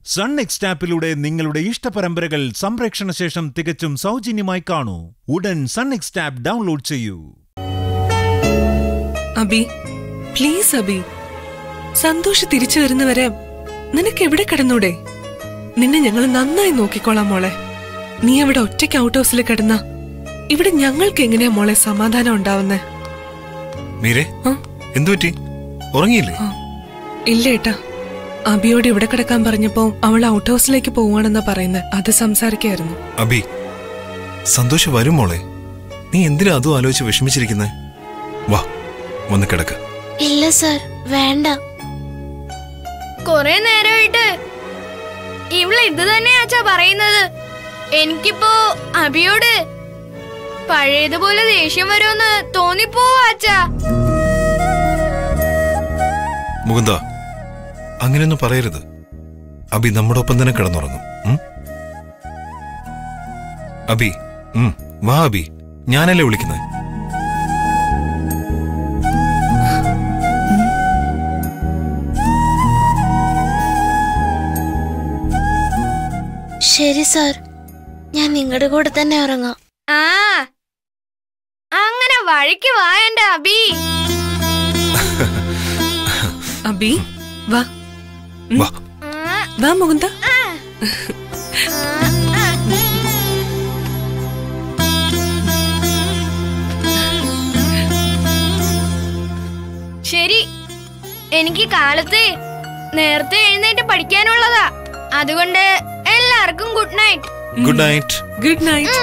Sun എക്സ്റ്റാപ്പിലൂടെ നിങ്ങളുടെ ഇഷ്ടപരമ്പരകൾ സംപ്രേക്ഷണ ശേഷം തികച്ചും സൗജന്യമായി കാണൂ ഉടൻ സൺ എക്സ്റ്റാപ്പ് ഡൗൺലോഡ് ചെയ്യൂ അബി പ്ലീസ് അബി സന്തോഷ് തിരിച്ചു വരുന്നവരെ നിനക്ക് എവിടെ കിടന്നൂടെ നിന്നെ ഞങ്ങൾ നന്നായി നോക്കിക്കോളാം മോളെ നീ അവിടെ ഒറ്റയ്ക്ക് ഔട്ട് ഹൗസിൽ കിടന്ന ഇവിടെ ഞങ്ങൾക്ക് എങ്ങനെയാ മോളെ സമാധാനം ഉണ്ടാവുന്നേ മീരെ ആ? എന്തു പറ്റി ഉറങ്ങിയില്ലേ ഇല്ല ഏട്ടാ അബിയോട് ഇവിടെ കിടക്കാൻ പറഞ്ഞപ്പോ അവൾ ഔട്ട് ഹൗസിലേക്ക് പോവാണെന്നാ പറയുന്നത് അത് സംസാരിക്കായിരുന്നു അബി സന്തോഷം വരും മോളെ നീ എന്തിനാ അതും ആലോചിച്ച് വിഷമിച്ചിരിക്കുന്നേ വാ വന്ന് കിടക്ക ഇല്ല സർ വേണ്ട കൊറേ നേരമായിട്ട് ഇവള് ഇത് തന്നെയാച്ചാ പറയുന്നത് എനിക്കിപ്പോ അഭിയോട് പഴയതുപോലെ ദേഷ്യം വരുമെന്ന് തോന്നിപ്പോവാ അച്ഛാ മുകുന്ദ അങ്ങനെയൊന്നും പറയരുത് അബി നമ്മുടെ ഒപ്പം തന്നെ കിടന്നുറങ്ങും ഉം? അബി ഉം, വാ അബി ഞാനല്ലേ വിളിക്കുന്നത് ശരി സർ ഞാൻ നിങ്ങളുടെ കൂടെ തന്നെ ഉറങ്ങാം ആ അങ്ങനെ വഴിക്ക് വാ എന്റെ അഭി അബി വാ വാ ആ, വാ മുകുന്ദ ആ, ആ. ശരി എനിക്ക് കാലത്ത് നേരത്തെ എഴുന്നേറ്റ് പഠിക്കാനുള്ളതാ അതുകൊണ്ട് എല്ലാവർക്കും good night good night good night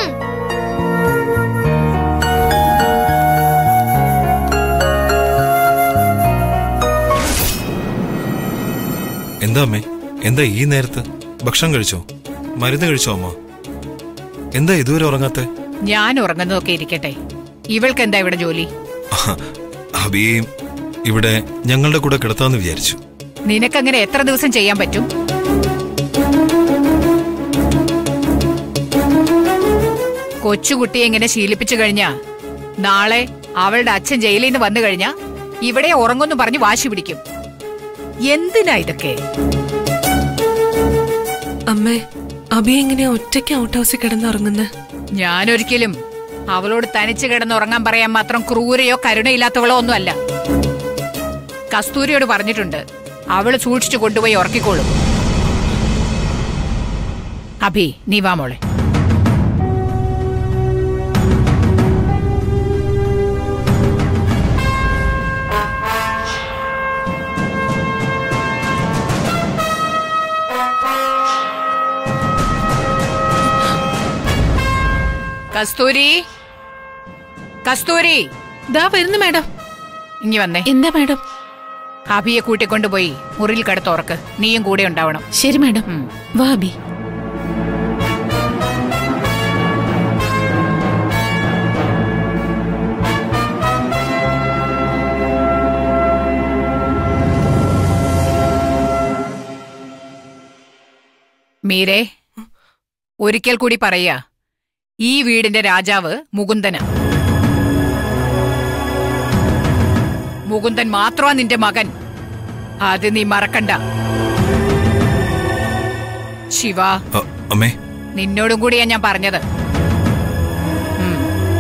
എന്താ അമ്മേ എന്താ ഈ നേരത്ത് ഭക്ഷണം കഴിച്ചോ മരുന്ന് കഴിച്ചോ അമ്മ എന്താ ഇതുവരെ ഉറങ്ങാത്തെ ഞാൻ ഉറങ്ങുന്നതൊക്കെ ഇരിക്കട്ടെ ഇവൾക്ക് എന്താ ഇവിടെ ജോലി അബി ഇവിടെ ഞങ്ങളുടെ കൂടെ കിടത്താന്ന് വിചാരിച്ചു നിനക്കങ്ങനെ എത്ര ദിവസം ചെയ്യാൻ പറ്റും കൊച്ചുകുട്ടിയെ ഇങ്ങനെ ശീലിപ്പിച്ചു കഴിഞ്ഞാ നാളെ അവളുടെ അച്ഛൻ ജയിലിൽ നിന്ന് വന്നു കഴിഞ്ഞാ ഇവിടെ ഉറങ്ങുന്നു പറഞ്ഞ് വാശി പിടിക്കും എന്തിനാ ഇതൊക്കെ അമ്മേ അബി എങ്ങനെയാ ഒറ്റയ്ക്ക് ഔട്ട് ഹൗസിൽ കിടന്നുറങ്ങുന്നത് ഞാനൊരിക്കലും അവളോട് തനിച്ച് കിടന്നുറങ്ങാൻ പറയാൻ മാത്രം ക്രൂരയോ കരുണയില്ലാത്തവളോ ഒന്നുമല്ല കസ്തൂരിയോട് പറഞ്ഞിട്ടുണ്ട് അവള് സൂക്ഷിച്ചു കൊണ്ടുപോയി ഉറക്കിക്കോളും അഭി നീ വാ മോളെ കസ്തൂരി കസ്തൂരി ദാ വരുന്നു മാഡം ഇങ്ങി വന്നേ എന്താ മാഡം അഭിയെ കൂട്ടിക്കൊണ്ടുപോയി മുറിയിൽ കിടത്തുറക്ക് നീയും കൂടെ ഉണ്ടാവണം ശരി മാഡം ഉം. വാ അബി മീരെ ഒരിക്കൽ കൂടി പറയാ ഈ വീടിന്റെ രാജാവ് മുകുന്ദന മുകുന്ദൻ മാത്രമാ നിന്റെ മകൻ അത് നീ മറക്കണ്ട ശിവ അ, അമ്മേ നിന്നോടും കൂടിയാ ഞാൻ പറഞ്ഞത് ഉം.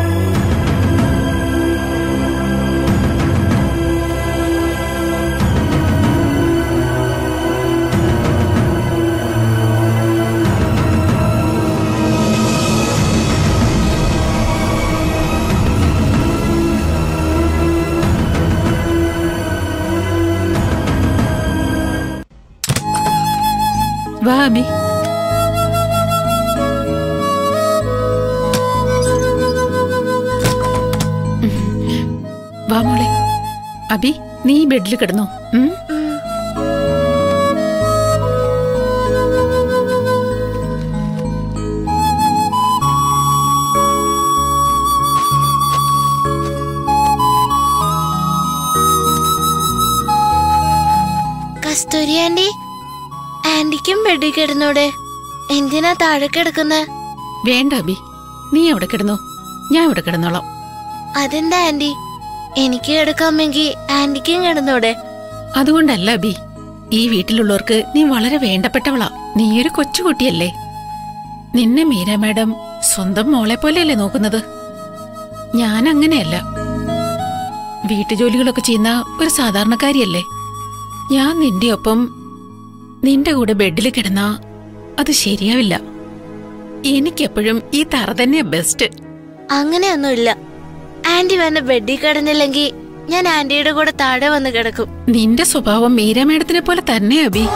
വാ അബി വാ മോളെ അബി നീ ഈ ബെഡിൽ കിടന്നോ ഉം? കസ്തൂരി ആന്റി ആന്റിക്കും ബെഡിൽ കിടന്നൂടെ എന്തിനാ താഴെ കിടക്കുന്നത് വേണ്ട അബി നീ അവിടെ കിടന്നോ ഞാൻ ഇവിടെ കിടന്നോളാം അതെന്താ ആന്റി എനിക്ക് കിടക്കാമെങ്കിൽ ആന്റിക്കും കിടന്നൂടെ അതുകൊണ്ടല്ല അബി ഈ വീട്ടിലുള്ളവർക്ക് നീ വളരെ വേണ്ടപ്പെട്ടവളാ നീ ഒരു കൊച്ചുകുട്ടിയല്ലേ നിന്നെ മീര മാഡം സ്വന്തം മോളെ പോലെയല്ലേ നോക്കുന്നത് ഞാൻ അങ്ങനെയല്ല വീട്ടുജോലികളൊക്കെ ചെയ്യുന്ന ഒരു സാധാരണക്കാരിയല്ലേ ഞാൻ നിന്റെ ഒപ്പം നിന്റെ കൂടെ ബെഡിൽ കിടന്നാ അത് ശരിയാവില്ല എനിക്കെപ്പോഴും ഈ തറ തന്നെയാ ബെസ്റ്റ് അങ്ങനെയൊന്നുമില്ല ആന്റി വന്ന് ബെഡിൽ കിടന്നില്ലെങ്കിൽ ഞാൻ ആന്റിയുടെ കൂടെ താഴെ വന്ന് കിടക്കും നിന്റെ സ്വഭാവം മീര മേഡത്തിനെ പോലെ തന്നെ അബി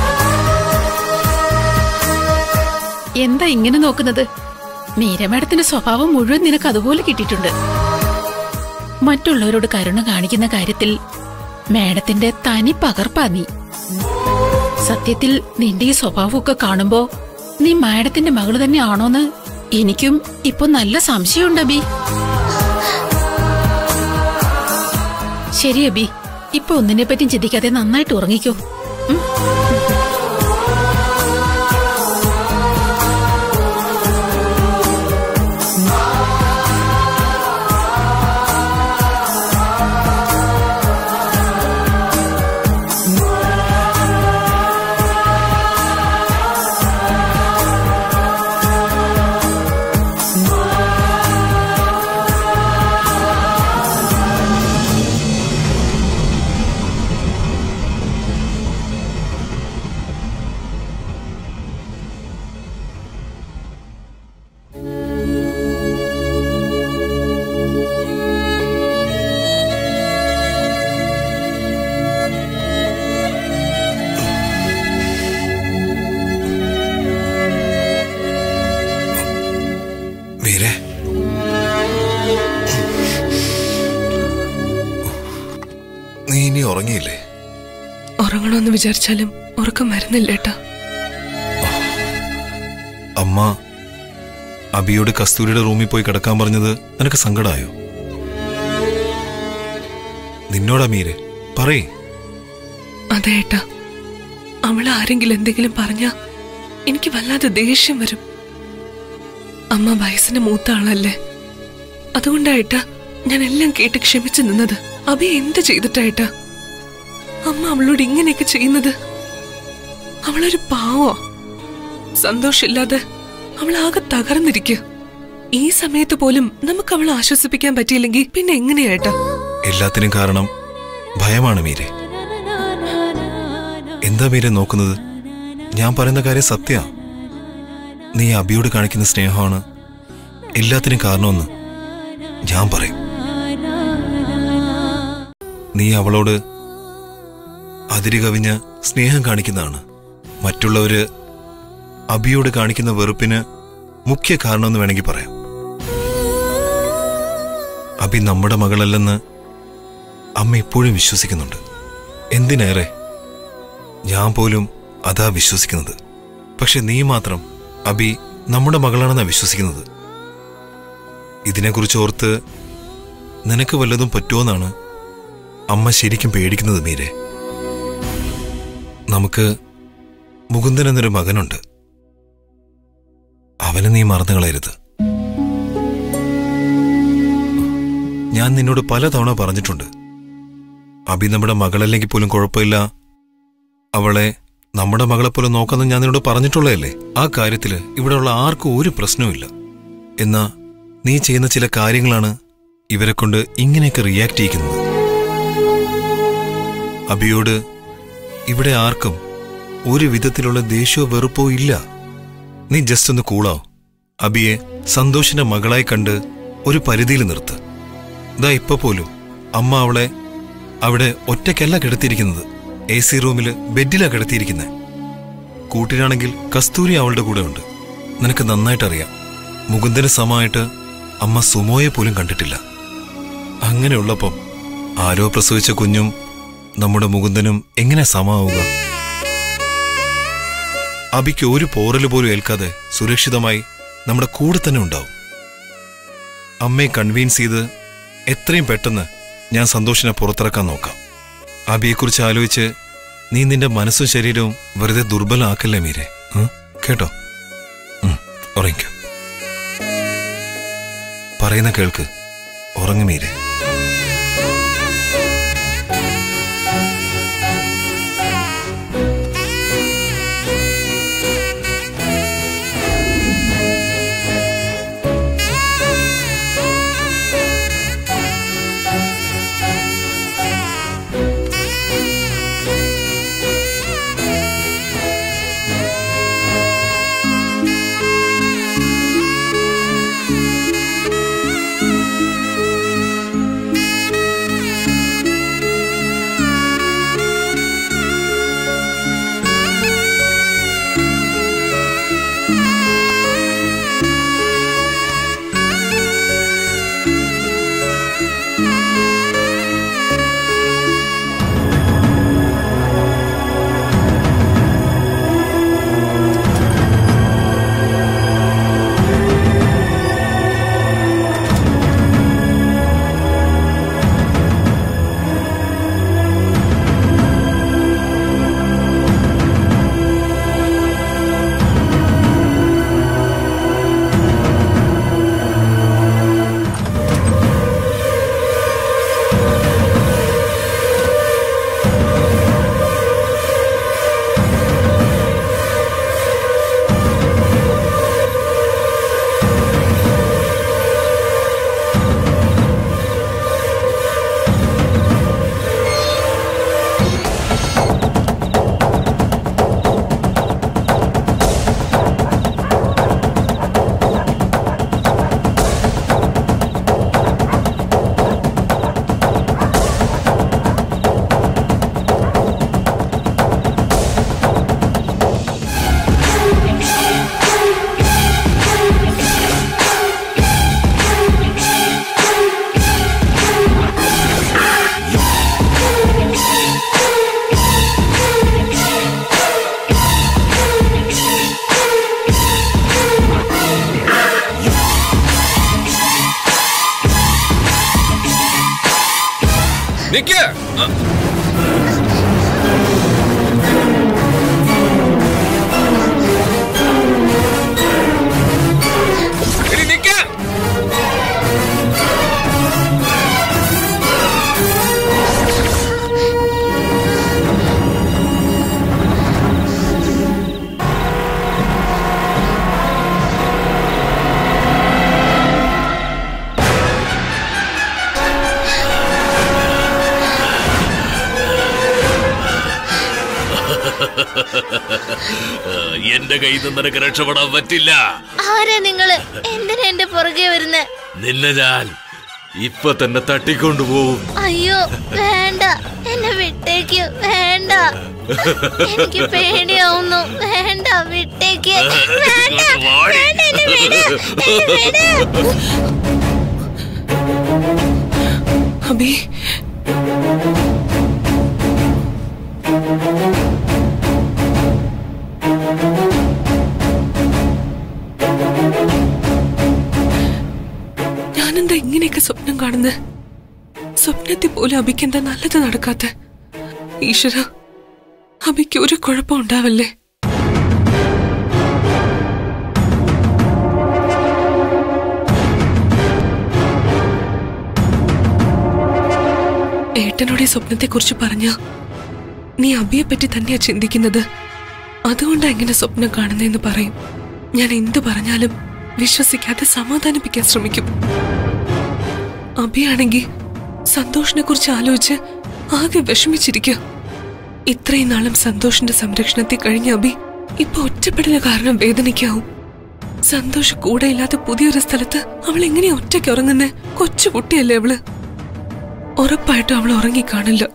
എന്താ ഇങ്ങനെ നോക്കുന്നത് മീര മേഡത്തിന്റെ സ്വഭാവം മുഴുവൻ നിനക്ക് അതുപോലെ കിട്ടിയിട്ടുണ്ട് മറ്റുള്ളവരോട് കരുണ കാണിക്കുന്ന കാര്യത്തിൽ മേഡത്തിന്റെ തനി പകർപ്പാ നീ സത്യത്തിൽ നിന്റെ ഈ സ്വഭാവമൊക്കെ കാണുമ്പോ നീ മാഡത്തിന്റെ മകള് തന്നെ ആണോന്ന് എനിക്കും ഇപ്പൊ നല്ല സംശയമുണ്ട് അബി ശരി അബി ഇപ്പൊ ഒന്നിനെ പറ്റിയും ചിന്തിക്കാതെ നന്നായിട്ട് ഉറങ്ങിക്കോ ഉം? മീരെ നീ ഇനി ഉറങ്ങിയില്ലേ ഉറങ്ങണമെന്ന് വിചാരിച്ചാലും ഉറക്കം വരുന്നില്ല ഏട്ടാ അമ്മ അബിയോട് കസ്തൂരിയുടെ റൂമിൽ പോയി കിടക്കാൻ പറഞ്ഞത് നിനക്ക് സങ്കടമായോ നിന്നോടാ മീരെ പറയേ അതെ ഏട്ടാ അവൾ ആരെങ്കിലും എന്തെങ്കിലും പറഞ്ഞാ എനിക്ക് വല്ലാതെ ദേഷ്യം വരും അമ്മ വയസ്സിന് മൂത്ത ആളല്ലേ അതുകൊണ്ടായിട്ടാ ഞാൻ എല്ലാം കേട്ട് ക്ഷമിച്ചു നിന്നത് അഭി എന്ത് ചെയ്തിട്ടായിട്ടാ അമ്മ അവളോട് ഇങ്ങനെയൊക്കെ ചെയ്യുന്നത് അവളൊരു പാവോ സന്തോഷമില്ലാതെ അവൾ ആകെ തകർന്നിരിക്കുക ഈ സമയത്ത് പോലും നമുക്ക് അവളെ ആശ്വസിപ്പിക്കാൻ പറ്റിയില്ലെങ്കിൽ പിന്നെ എങ്ങനെയായിട്ടാ എല്ലാത്തിനും കാരണം ഭയമാണ് മീരെ എന്താ മീരെ നോക്കുന്നത് ഞാൻ പറയുന്ന കാര്യം സത്യ നീ അബിയോട് കാണിക്കുന്ന സ്നേഹമാണ് എല്ലാത്തിനും കാരണമെന്ന് ഞാൻ പറയും നീ അവളോട് അതിര് കവിഞ്ഞ് സ്നേഹം കാണിക്കുന്നതാണ് മറ്റുള്ളവര് അബിയോട് കാണിക്കുന്ന വെറുപ്പിന് മുഖ്യ കാരണമെന്ന് വേണമെങ്കിൽ പറയാം അബി നമ്മുടെ മകളല്ലെന്ന് അമ്മ ഇപ്പോഴും വിശ്വസിക്കുന്നുണ്ട് എന്തിനേറെ ഞാൻ പോലും അതാ വിശ്വസിക്കുന്നത് പക്ഷെ നീ മാത്രം അബി നമ്മുടെ മകളാണെന്നാ വിശ്വസിക്കുന്നത് ഇതിനെക്കുറിച്ച് ഓർത്ത് നിനക്ക് വല്ലതും പറ്റുമോന്നാണ് അമ്മ ശരിക്കും പേടിക്കുന്നത് മീരെ നമുക്ക് മുകുന്ദൻ എന്നൊരു മകനുണ്ട് അവനെ നീ മറന്നു കളയരുത് ഞാൻ നിന്നോട് പലതവണ പറഞ്ഞിട്ടുണ്ട് അബി നമ്മുടെ മകളല്ലെങ്കിൽ പോലും കുഴപ്പമില്ല അവളെ നമ്മുടെ മകളെ പോലെ നോക്കാമെന്ന് ഞാൻ നിന്നോട് പറഞ്ഞിട്ടുള്ളതല്ലേ ആ കാര്യത്തില് ഇവിടെയുള്ള ആർക്കും ഒരു പ്രശ്നവുമില്ല എന്നാ നീ ചെയ്യുന്ന ചില കാര്യങ്ങളാണ് ഇവരെ കൊണ്ട് ഇങ്ങനെയൊക്കെ റിയാക്ട് ചെയ്യിക്കുന്നത് അബിയോട് ഇവിടെ ആർക്കും ഒരു വിധത്തിലുള്ള ദേഷ്യമോ വെറുപ്പോ ഇല്ല നീ ജസ്റ്റ് ഒന്ന് കൂളാവ് അബിയെ സന്തോഷിന്റെ മകളായി കണ്ട് ഒരു പരിധിയിൽ നിർത്ത് ദാ ഇപ്പൊ പോലും അമ്മ അവളെ അവിടെ ഒറ്റയ്ക്കല്ല കിടത്തിയിരിക്കുന്നത് എ സി റൂമിൽ ബെഡിലാ കിടത്തിയിരിക്കുന്നത് കൂട്ടിനാണെങ്കിൽ കസ്തൂരി അവളുടെ കൂടെ ഉണ്ട് നിനക്ക് നന്നായിട്ട് അറിയാം മുകുന്ദന് സമമായിട്ട് അമ്മ സുമോയെ പോലും കണ്ടിട്ടില്ല അങ്ങനെയുള്ളപ്പം ആരോ പ്രസവിച്ച കുഞ്ഞും നമ്മുടെ മുകുന്ദനും എങ്ങനെ സമാവുക അബിക്ക് ഒരു പോറല് പോലും ഏൽക്കാതെ സുരക്ഷിതമായി നമ്മുടെ കൂടെ തന്നെ ഉണ്ടാവും അമ്മയെ കൺവീൻസ് ചെയ്ത് എത്രയും പെട്ടെന്ന് ഞാൻ സന്തോഷിനെ പുറത്തിറക്കാൻ നോക്കാം അബിയെക്കുറിച്ച് ആലോചിച്ച് നീ നിന്റെ മനസ്സും ശരീരവും വെറുതെ ദുർബലമാക്കല്ലേ മീരെ ഉം? കേട്ടോ ഉം, ഉറങ്ങിക്കോ പറയുന്ന കേൾക്ക് ഉറങ്ങു മീരെ നിക്ക് എടി, നിക്ക് എന്റെ കയ്യിൽ നിന്ന് നിനക്ക് രക്ഷപ്പെടാൻ പറ്റില്ല ആരാ നിങ്ങള് എന്തിനാ എന്റെ പുറകെ വരുന്നേ നിന്നെ ഞാൻ ഇപ്പൊ തന്നെ തട്ടിക്കൊണ്ടുപോകും അയ്യോ വേണ്ട എന്നെ വിട്ടേക്ക് വേണ്ട എനിക്ക് പേടിയാവുന്നു വേണ്ട വിട്ടേക്ക് വേണ്ട ഇങ്ങോട്ട് വാടി. വേണ്ട, എന്നെ വിട്, എന്നെ വിട്. അബി ഞാനെന്താ ഇങ്ങനെയൊക്കെ സ്വപ്നം കാണുന്നത് സ്വപ്നത്തിൽ പോലും അബിക്ക് എന്താ നല്ലത് നടക്കാത്ത ഈശ്വര അബിക്ക് ഒരു കുഴപ്പം ഉണ്ടാവല്ലേ ഏട്ടനോട് ഈ സ്വപ്നത്തെക്കുറിച്ച് പറഞ്ഞ നീ അബിയെ പറ്റി തന്നെയാ ചിന്തിക്കുന്നത് അതുകൊണ്ടാ എങ്ങനെ സ്വപ്നം കാണുന്നതെന്ന് പറയും ഞാൻ എന്തു പറഞ്ഞാലും വിശ്വസിക്കാതെ സമാധാനിപ്പിക്കാൻ ശ്രമിക്കും അബിയാണെങ്കിൽ സന്തോഷിനെ കുറിച്ച് ആലോചിച്ച് ആകെ വിഷമിച്ചിരിക്കുക ഇത്രയും നാളും സന്തോഷിന്റെ സംരക്ഷണത്തിൽ കഴിഞ്ഞ അബി ഇപ്പൊ ഒറ്റപ്പെടല കാരണം വേദനിക്കാവും സന്തോഷ് കൂടെ ഇല്ലാത്ത പുതിയൊരു സ്ഥലത്ത് അവൾ എങ്ങനെയാ ഒറ്റയ്ക്ക് ഉറങ്ങുന്നേ കൊച്ചു കുട്ടിയല്ലേ അവള് ഉറപ്പായിട്ടും അവൾ ഉറങ്ങിക്കാണില്ല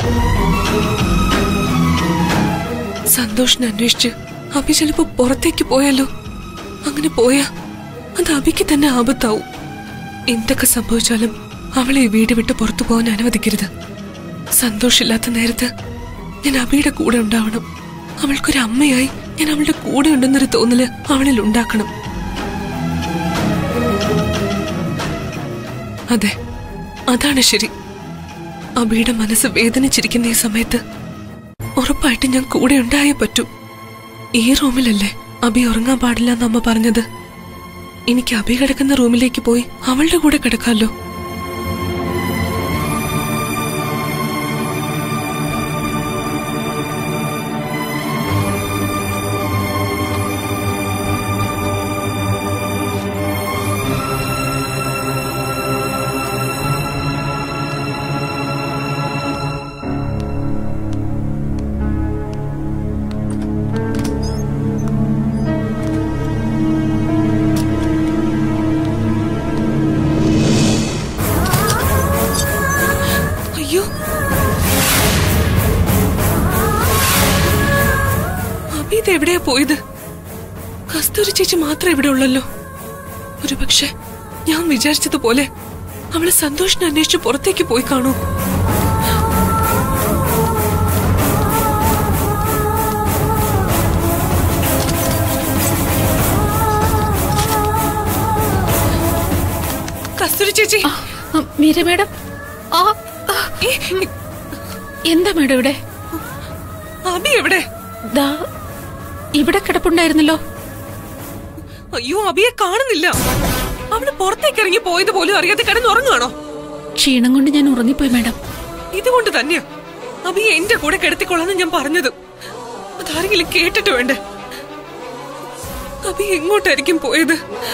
സന്തോഷിനെ അന്വേഷിച്ച് അഭി ചിലപ്പോ പുറത്തേക്ക് പോയാലോ അങ്ങനെ പോയാ അത് അഭിക്ക് തന്നെ ആപത്താവും എന്തൊക്കെ സംഭവിച്ചാലും അവളെ ഈ വീട് വിട്ട് പുറത്തു പോകാൻ അനുവദിക്കരുത് സന്തോഷമില്ലാത്ത നേരത്ത് ഞാൻ അഭിയുടെ കൂടെ ഉണ്ടാവണം അവൾക്കൊരു അമ്മയായി ഞാൻ അവളുടെ കൂടെ ഉണ്ടെന്നൊരു തോന്നല് അവളിൽ ഉണ്ടാക്കണം അതെ അതാണ് ശരി അബിയുടെ മനസ്സ് വേദനിച്ചിരിക്കുന്ന ഈ സമയത്ത് ഉറപ്പായിട്ടും ഞാൻ കൂടെ ഉണ്ടായേ പറ്റൂ ഈ റൂമിലല്ലേ അബി ഉറങ്ങാൻ പാടില്ല എന്ന് അമ്മ പറഞ്ഞത് എനിക്ക് അബി കിടക്കുന്ന റൂമിലേക്ക് പോയി അവളുടെ കൂടെ കിടക്കാമല്ലോ അയ്യോ അബി ഇത് എവിടെയാ പോയത് കസ്തൂരി ചേച്ചി മാത്രം ഇവിടെ ഉള്ളല്ലോ ഒരു പക്ഷെ ഞാൻ വിചാരിച്ചതുപോലെ അവള് സന്തോഷിനെ അന്വേഷിച്ച് പുറത്തേക്ക് പോയി കാണൂ കസ്തൂരി ചേച്ചി ആ, മീര മേഡം ആ ആ, ഈ, എന്താ മേഡം ഇവിടെ അബി എവിടെ ദാ ഇവിടെ കിടപ്പുണ്ടായിരുന്നല്ലോ അയ്യോ അബിയെ കാണുന്നില്ല അവള് പുറത്തേക്ക് ഇറങ്ങി പോയത് പോലും അറിയാതെ കിടന്നുറങ്ങുകയാണോ ക്ഷീണം കൊണ്ട് ഞാൻ ഉറങ്ങിപ്പോയി മേഡം ഇതുകൊണ്ട് തന്നെയാ അബിയെ എന്റെ കൂടെ കിടത്തിക്കൊള്ളാന്ന് ഞാൻ പറഞ്ഞത് അതാരെങ്കിലും കേട്ടിട്ട് വേണ്ടേ അബി എങ്ങോട്ടായിരിക്കും പോയത്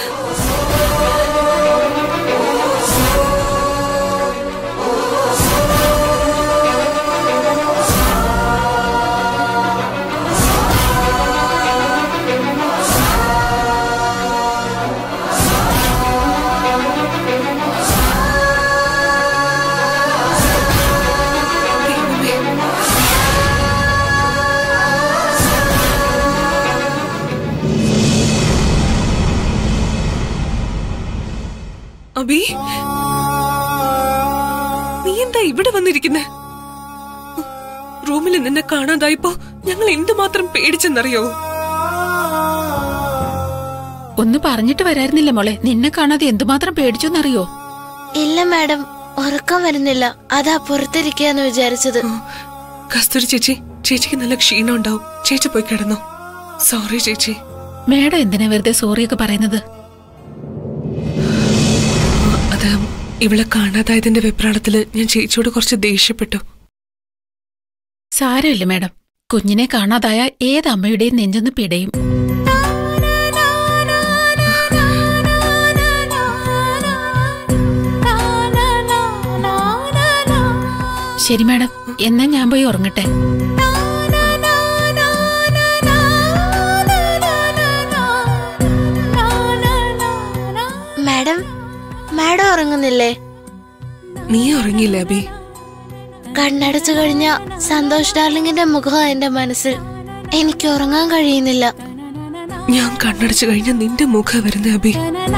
ദൈവമേ. അബി നീ എന്താ ഇവിടെ വന്നിരിക്കുന്നെ റൂമിൽ നിന്നെ കാണാതായപ്പോ ഞങ്ങൾ എന്തുമാത്രം പേടിച്ചെന്നറിയോ ഒന്ന് പറഞ്ഞിട്ട് വരായിരുന്നില്ല മോളെ നിന്നെ കാണാതെ എന്തുമാത്രം പേടിച്ചോന്നറിയോ ഇല്ല മാഡം ഉറക്കം വരുന്നില്ല അതാ പുറത്തിരിക്കാന്ന് വിചാരിച്ചത് കസ്തൂരി ചേച്ചി ചേച്ചിക്ക് നല്ല ക്ഷീണം ഉണ്ടാവും ചേച്ചി പോയി കിടന്നു സോറി ചേച്ചി മേഡം എന്തിനാ വെറുതെ സോറിയൊക്കെ പറയുന്നത് അത് ഇവളെ കാണാതായതിന്റെ വെപ്രാളത്തില് ഞാൻ ചേച്ചിയോട് കുറച്ച് ദേഷ്യപ്പെട്ടു സാരമില്ല മേഡം കുഞ്ഞിനെ കാണാതായ ഏത് അമ്മയുടെയും നെഞ്ചൊന്ന് പിടയും ശരി മേഡം എന്നാ ഞാൻ പോയി ഉറങ്ങട്ടെ മാഡം മാഡം ഉറങ്ങുന്നില്ലേ നീ ഉറങ്ങിയില്ല അബി കണ്ണടച്ചു കഴിഞ്ഞ സന്തോഷ് ഡാർലിങ്ങിന്റെ മുഖം എന്റെ മനസ്സിൽ എനിക്ക് ഉറങ്ങാൻ കഴിയുന്നില്ല ഞാൻ കണ്ണടച്ചു കഴിഞ്ഞ നിന്റെ മുഖം വരുന്ന അബി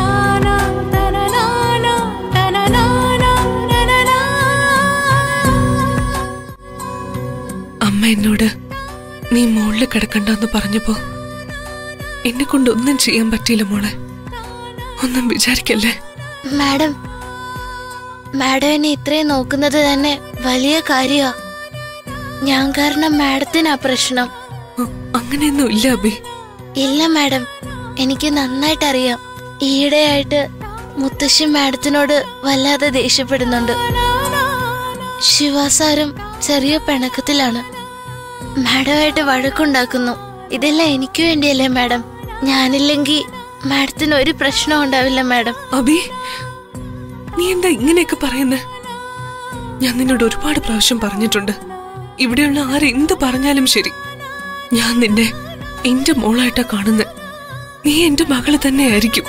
അമ്മ എന്നോട് നീ മുകളിൽ കിടക്കണ്ടെന്ന് പറഞ്ഞപ്പോ എന്നെ കൊണ്ട് ഒന്നും ചെയ്യാൻ പറ്റിയില്ല മോളെ ഒന്നും വിചാരിക്കല്ലേ മാഡം മാഡം എന്നെ ഇത്രയും നോക്കുന്നത് തന്നെ വലിയ കാര്യമാ ഞാൻ കാരണം മാഡത്തിനാ പ്രശ്നം ഉം, അങ്ങനെയൊന്നും ഇല്ല അബി ഇല്ല മാഡം എനിക്ക് നന്നായിട്ട് അറിയാം ഈയിടെയായിട്ട് മുത്തശ്ശി മാഡത്തിനോട് വല്ലാതെ ദേഷ്യപ്പെടുന്നുണ്ട് ശിവാസാരം ചെറിയ പിണക്കത്തിലാണ് മാഡമായിട്ട് വഴക്കുണ്ടാക്കുന്നു ഇതെല്ലാം എനിക്ക് വേണ്ടിയല്ലേ മാഡം ഞാനില്ലെങ്കിൽ മാഡത്തിന് ഒരു പ്രശ്നം ഉണ്ടാവില്ല മാഡം അബി നീ എന്താ ഇങ്ങനെയൊക്കെ പറയുന്നേ ഞാൻ നിന്നോട് ഒരുപാട് പ്രാവശ്യം പറഞ്ഞിട്ടുണ്ട് ഇവിടെയുള്ള ആരെന്ത് പറഞ്ഞാലും ശരി ഞാൻ നിന്നെ എന്റെ മോളായിട്ടാ കാണുന്നത് നീ എന്റെ മകള് തന്നെയായിരിക്കും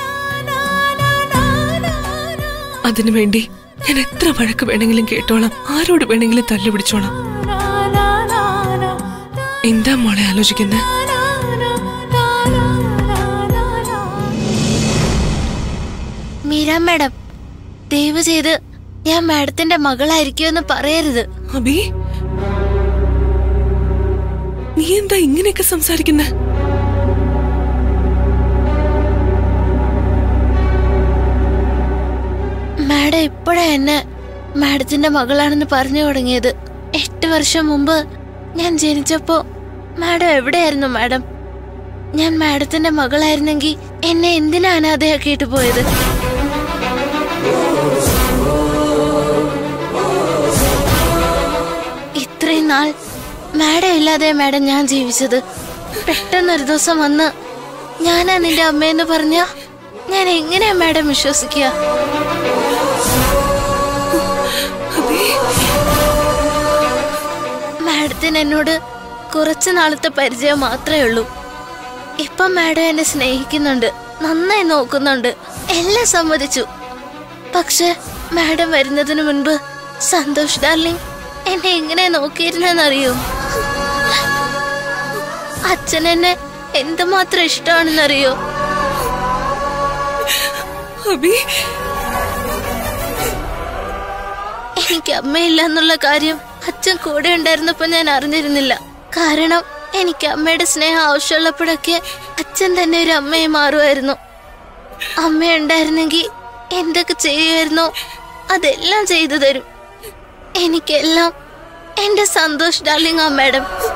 അതിനുവേണ്ടി ഞാൻ എത്ര വഴക്ക് വേണമെങ്കിലും കേട്ടോളാം ആരോട് വേണമെങ്കിലും തല്ലു പിടിച്ചോളാം എന്താ മോളെ ആലോചിക്കുന്നത് മീര മാഡം ദയവ് ചെയ്ത് ഞാൻ മാഡത്തിന്റെ മകളായിരിക്കുമെന്ന് പറയരുത് അബി നീ എന്താ ഇങ്ങനെയൊക്കെ സംസാരിക്കുന്നേ മാഡം ഇപ്പോഴാ എന്നെ മാഡത്തിന്റെ മകളാണെന്ന് പറഞ്ഞു തുടങ്ങിയത് എട്ട് വർഷം മുമ്പ് ഞാൻ ജനിച്ചപ്പോ മാഡം എവിടെയായിരുന്നു മാഡം ഞാൻ മാഡത്തിന്റെ മകളായിരുന്നെങ്കിൽ എന്നെ എന്തിനാ അനാഥയാക്കിയിട്ട് പോയത് ഇത്രയും നാൾ മാഡം ഇല്ലാതെ മാഡം ഞാൻ ജീവിച്ചത് പെട്ടെന്നൊരു ദിവസം വന്ന് ഞാനാ നിന്റെ അമ്മയെന്ന് പറഞ്ഞ ഞാൻ എങ്ങനെയാ മാഡം വിശ്വസിക്കുക മാഡത്തിന് എന്നോട് കുറച്ചു നാളത്തെ പരിചയം മാത്രമേ ഉള്ളൂ ഇപ്പം മാഡം എന്നെ സ്നേഹിക്കുന്നുണ്ട് നന്നായി നോക്കുന്നുണ്ട് എല്ലാം സമ്മതിച്ചു പക്ഷെ മാഡം വരുന്നതിന് മുൻപ് സന്തോഷ് ഡാർലിംഗ് എന്നെ എങ്ങനെ നോക്കിയിരുന്നെന്നറിയോ അച്ഛൻ എന്നെ എന്തുമാത്രം ഇഷ്ടമാണെന്നറിയോ അബി എനിക്ക് അമ്മയില്ല എന്നുള്ള കാര്യം അച്ഛൻ കൂടെ ഉണ്ടായിരുന്നപ്പോ ഞാൻ അറിഞ്ഞിരുന്നില്ല കാരണം എനിക്ക് അമ്മയുടെ സ്നേഹം ആവശ്യമുള്ളപ്പോഴൊക്കെ അച്ഛൻ തന്നെ ഒരു അമ്മയെ മാറുമായിരുന്നു അമ്മ ഉണ്ടായിരുന്നെങ്കിൽ എന്തൊക്കെ ചെയ്യുമായിരുന്നോ അതെല്ലാം ചെയ്തു തരും എനിക്കെല്ലാം എന്റെ സന്തോഷ് ഡാർലിംഗ് ആ മാഡം